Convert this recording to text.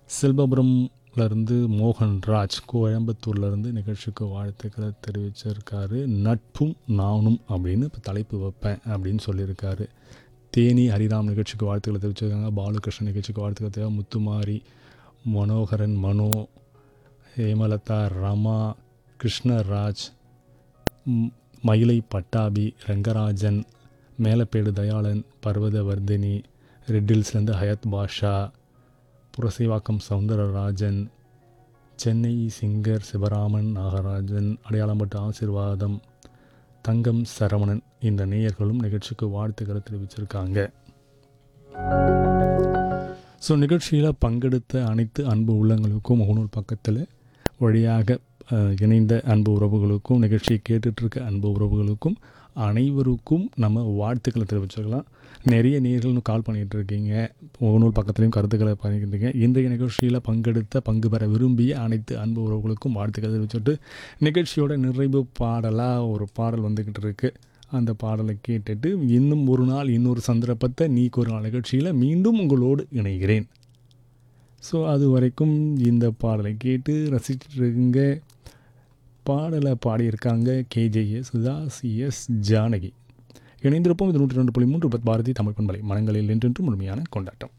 செல்வபுரம்லேருந்து மோகன்ராஜ் கோயம்புத்தூர்லேருந்து நிகழ்ச்சிக்கு வாழ்த்துக்களை தெரிவிச்சிருக்காரு நட்பும் நானும் அப்படின்னு இப்போ தலைப்பு வைப்பேன் அப்படின்னு சொல்லியிருக்காரு தேனி ஹரிராம் நிகழ்ச்சிக்கு வாழ்த்துக்களை தெரிவிச்சிருக்காங்க பாலுகிருஷ்ணன் நிகழ்ச்சிக்கு வாழ்த்துக்களை தேவை முத்துமாரி மனோகரன் மனோ ஹேமலதா ரமா கிருஷ்ணராஜ் ம், மயிலை பட்டாபி ரங்கராஜன் மேலப்பேடு தயாளன் பர்வதவர்தினி ரெட்டில்ஸ்லேருந்து ஹயத் பாஷா புரசைவாக்கம் சவுந்தரராஜன் சென்னை சிங்கர் சிவராமன் நாகராஜன் அடையாளம்பட்டு ஆசிர்வாதம் தங்கம் சரவணன் இந்த நேயர்களும் நிகழ்ச்சிக்கு வாழ்த்துக்களை தெரிவிச்சிருக்காங்க ஸோ நிகழ்ச்சியில் பங்கெடுத்த அனைத்து அன்பு உள்ளங்களுக்கும் முகநூல் பக்கத்தில் வழியாக அஹ், இணைந்த அன்பு உறவுகளுக்கும் நிகழ்ச்சியை கேட்டுட்ருக்க அன்பு உறவுகளுக்கும் அனைவருக்கும் நம்ம வாழ்த்துக்களை தெரிவிச்சுக்கலாம் நிறைய நேர்கள் இன்னும் கால் பண்ணிகிட்டு இருக்கீங்க முகநூல் பக்கத்துலேயும் கருத்துக்களை பண்ணிக்கிட்டு இருக்கீங்க இன்றைய நிகழ்ச்சியில் பங்கெடுத்த பங்கு பெற விரும்பிய அனைத்து அன்பு உறவுகளுக்கும் வாழ்த்துக்களை தெரிவிச்சுட்டு நிகழ்ச்சியோட நிறைவு பாடலாக ஒரு பாடல் வந்துக்கிட்டு இருக்குது அந்த பாடலை கேட்டுட்டு இன்னும் ஒரு நாள் இன்னொரு சந்தர்ப்பத்தை நீக்கு ஒரு நாள் நிகழ்ச்சியில் மீண்டும் உங்களோடு இணைகிறேன் ஸோ அது வரைக்கும் இந்த பாடலை கேட்டு ரசிச்சுட்டு இருங்க பாடலை பாடியிருக்காங்க கேஜேஎஸ் சுதாஸ் எஸ் ஜானகி இணைந்திருப்போம் இது நூற்றி ரெண்டு புள்ளி மூன்று பாரதி தமிழ் பண்பலை மனங்களில் என்றென்றும் முழுமையான கொண்டாட்டம்